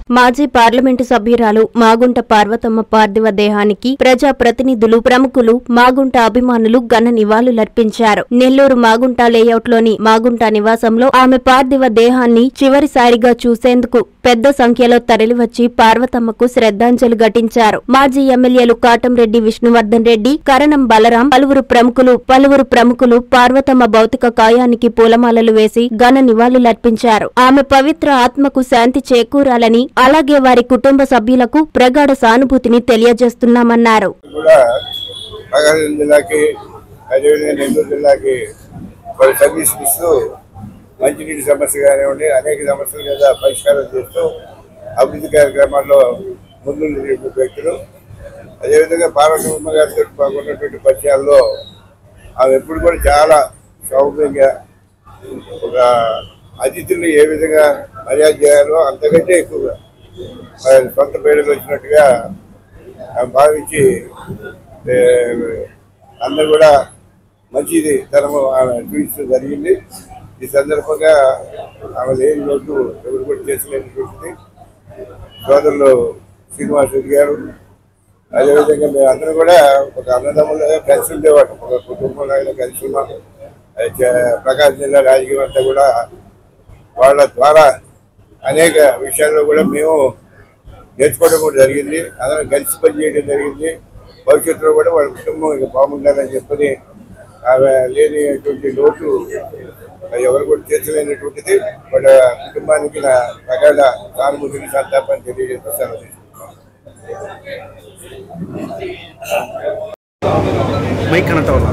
మాజీ పార్లమెంటు సభ్యురాలు మాగుంట పార్వతమ్మ పార్థివ దేహానికి ప్రజా ప్రతినిధులు ప్రముఖులు మాగుంట అభిమానులు ఘన నివాళులర్పించారు నెల్లూరు మాగుంట లేఅవుట్లోని మాగుంట నివాసంలో ఆమె పార్థివ దేహాన్ని చివరిసారిగా చూసేందుకు పెద్ద సంఖ్యలో తరలివచ్చి పార్వతమ్మకు శ్రద్ధాంజలి ఘటించారు మాజీ ఎమ్మెల్యేలు కాటంరెడ్డి విష్ణువర్ధన్ రెడ్డి కరణం బలరాం పలువురు ప్రముఖులు పలువురు ప్రముఖులు పార్వతమ్మ భౌతిక కాయానికి పూలమాలలు వేసి ఘన నివాళులర్పించారు ఆమె పవిత్ర ఆత్మకు శాంతి చేకూరాలని అలాగే వారి కుటుంబ సభ్యులకు ప్రగాఢ సానుభూతిని తెలియజేస్తున్నామన్నారు కూడా ప్రకాశం జిల్లాకి అదేవిధంగా నెల్లూరు జిల్లాకి వాళ్ళు సర్వీస్ ఇస్తూ మంచినీటి సమస్య కానివ్వండి అనేక సమస్యల మీద పరిష్కారం చేస్తూ అభివృద్ధి కార్యక్రమాల్లో ముందుండేటువంటి వ్యక్తులు అదేవిధంగా పార్వతమ్మ గారితో మాకు ఉన్నటువంటి పరిచయాల్లో ఆమె ఎప్పుడు కూడా చాలా సౌమ్యంగా ఒక అతిథుల్ని ఏ విధంగా మర్యాద చేయాలో అంతకంటే ఎక్కువగా ఆయన సొంత పేరుకు వచ్చినట్టుగా ఆమె భావించి ఏ, అందరూ కూడా మంచిది తనము ఆమె చూపించడం జరిగింది ఈ సందర్భంగా ఆమె లేని లోటు ఎవరు కూడా చేసలేనటువంటిది సోదరులు శ్రీనివాస్ రెడ్డి గారు అదేవిధంగా మేము అందరం కూడా ఒక అన్నదమ్ములుగా కలిసి ఉండేవాళ్ళం ఒక కుటుంబంలో కలిసి ఉన్నాం అది చ- ప్రకాశం జిల్లా రాజకీయం అంతా కూడా వాళ్ళ ద్వారా అనేక విషయాల్లో కూడా మేము నేర్చుకోవడం కూడా జరిగింది అందరం కలిసి పనిచేయడం జరిగింది భవిష్యత్తులో కూడా వాళ్ళ కుటుంబం ఇక బాగుండాలని చెప్పని ఆమె లేనిటువంటి లోటు ఎవరు కూడా తీర్చలేనటువంటిది వాళ్ళ కుటుంబానికి నా ప్రగాఢ సానుభూతిని సంతాపాన్ని తెలియజేస్తూ సెలవు తీసుకుంటున్నాను. మైక్ కనెక్ట్ అవ్వాలి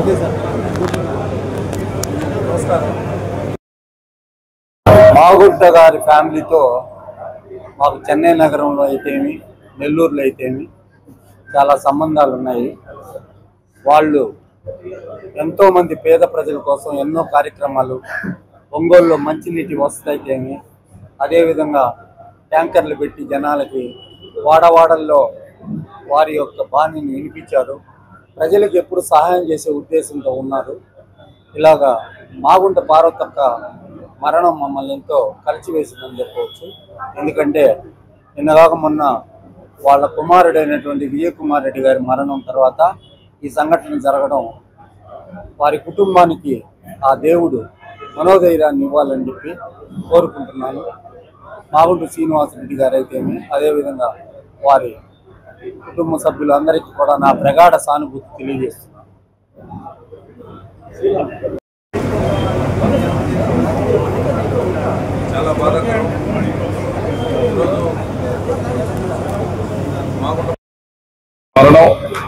మాగుంట గారి ఫ్యామిలీతో మాకు చెన్నై నగరంలో అయితేమి నెల్లూరులో అయితేమి చాలా సంబంధాలు ఉన్నాయి వాళ్ళు ఎంతో మంది పేద ప్రజల కోసం ఎన్నో కార్యక్రమాలు ఒంగోలులో మంచినీటి వసతి అయితేమి అదేవిధంగా ట్యాంకర్లు పెట్టి జనాలకి వాడవాడల్లో వారి యొక్క బాణిని వినిపించారు ప్రజలకు ఎప్పుడు సహాయం చేసే ఉద్దేశంతో ఉన్నారు ఇలాగా మాగుంట పార్వతక్క మరణం మమ్మల్ని ఎంతో కలిచివేసిందని చెప్పవచ్చు ఎందుకంటే నిన్నగాక మొన్న వాళ్ళ కుమారుడైనటువంటి విజయ్ కుమార్ రెడ్డి గారి మరణం తర్వాత ఈ సంఘటన జరగడం వారి కుటుంబానికి ఆ దేవుడు మనోధైర్యాన్ని ఇవ్వాలని చెప్పి కోరుకుంటున్నాను మాగుంట శ్రీనివాసరెడ్డి గారు అయితేమి అదేవిధంగా వారి కుటుంబ సభ్యులందరికీ కూడా నా ప్రగాఢ సానుభూతి తెలియజేస్తున్నాను చాలా బాధాకరం ఈరోజు మాగుంట మరణం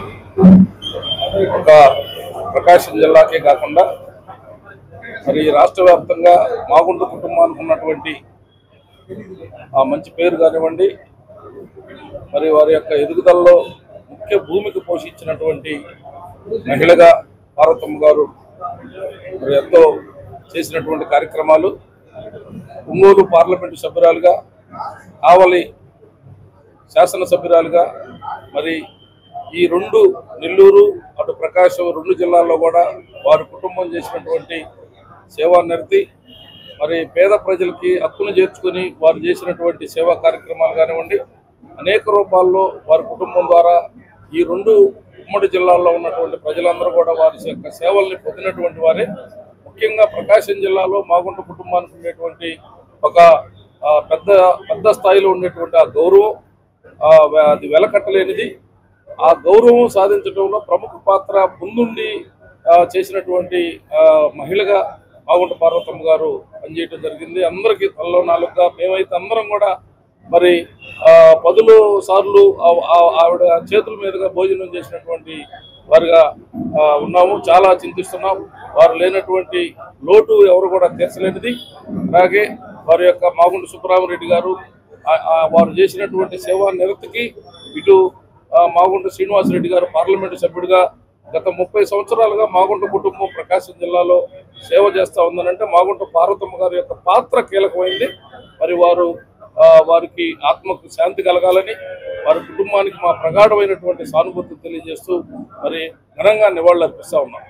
ఒక ప్రకాశం జిల్లాకే కాకుండా మరి రాష్ట్ర వ్యాప్తంగా మాగుంట కుటుంబానికి ఉన్నటువంటి ఆ మంచి పేరు కానివ్వండి మరి వారి యొక్క ఎదుగుదలలో ముఖ్య భూమిక పోషించినటువంటి మహిళగా పార్వతమ్మ గారు మరి ఎంతో చేసినటువంటి కార్యక్రమాలు ఒంగోలు పార్లమెంటు సభ్యురాలుగా కావలి శాసనసభ్యురాలుగా మరి ఈ రెండు నెల్లూరు అటు ప్రకాశం రెండు జిల్లాల్లో కూడా వారి కుటుంబం చేసినటువంటి సేవా నిరతి మరి పేద ప్రజలకి హక్కును చేర్చుకొని వారు చేసినటువంటి సేవా కార్యక్రమాలు కానివ్వండి అనేక రూపాల్లో వారి కుటుంబం ద్వారా ఈ రెండు ఉమ్మడి జిల్లాల్లో ఉన్నటువంటి ప్రజలందరూ కూడా వారి యొక్క సేవల్ని పొందినటువంటి వారే ముఖ్యంగా ప్రకాశం జిల్లాలో మాగుంట కుటుంబానికి ఉండేటువంటి ఒక ఆ, పెద్ద పెద్ద స్థాయిలో ఉండేటువంటి ఆ గౌరవం ఆ, వె- అది వెలకట్టలేనిది ఆ గౌరవం సాధించడంలో ప్రముఖ పాత్ర ముందుండి ఆ, చేసినటువంటి ఆ, మహిళగా మాగుంట పార్వతమ్మ గారు పనిచేయడం జరిగింది అందరికీ తలలో నాలుగుగా మేమైతే అందరం కూడా మరి ఆ, పదులు సార్లు ఆ- ఆ- ఆవిడ చేతుల మీదుగా భోజనం చేసినటువంటి వారుగా ఆ, ఉన్నాము చాలా చింతిస్తున్నాం వారు లేనటువంటి లోటు ఎవరు కూడా తీర్చలేనిది అలాగే వారి యొక్క మాగుంట సుబ్బరామరెడ్డి గారు ఆ- ఆ వారు చేసినటువంటి సేవా నిరతికి ఇటు ఆ, మాగుంట శ్రీనివాసరెడ్డి గారు పార్లమెంటు సభ్యుడిగా గత ముప్పై సంవత్సరాలుగా మాగుంట కుటుంబం ప్రకాశం జిల్లాలో సేవ చేస్తా ఉందనంటే మాగుంట పార్వతమ్మ గారి యొక్క పాత్ర కీలకమైంది మరి వారు ఆ, వారికి ఆత్మకు శాంతి కలగాలని వారి కుటుంబానికి మా ప్రగాఢమైనటువంటి సానుభూతి తెలియజేస్తూ మరి ఘనంగా నివాళులు అర్పిస్తా ఉన్నాం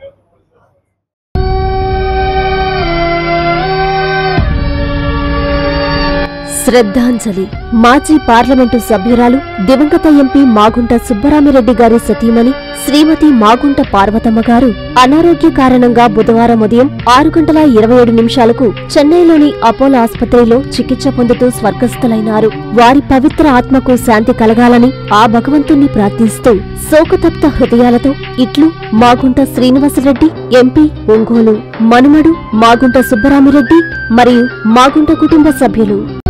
శ్రద్ధాంజలి మాజీ పార్లమెంటు సభ్యురాలు దివంగత ఎంపీ మాగుంట సుబ్బరామిరెడ్డి గారి సతీమణి శ్రీమతి మాగుంట పార్వతమ్మ గారు అనారోగ్య కారణంగా బుధవారం ఉదయం ఆరు గంటల ఇరవై ఏడు నిమిషాలకు చెన్నైలోని అపోలో ఆసుపత్రిలో చికిత్స పొందుతూ స్వర్గస్థులైనారు వారి పవిత్ర ఆత్మకు శాంతి కలగాలని ఆ భగవంతుణ్ణి ప్రార్థిస్తూ శోకతప్త హృదయాలతో ఇట్లు మాగుంట శ్రీనివాసరెడ్డి ఎంపీ ఒంగోలు మనుమడు మాగుంట సుబ్బరామిరెడ్డి మరియు మాగుంట కుటుంబ సభ్యులు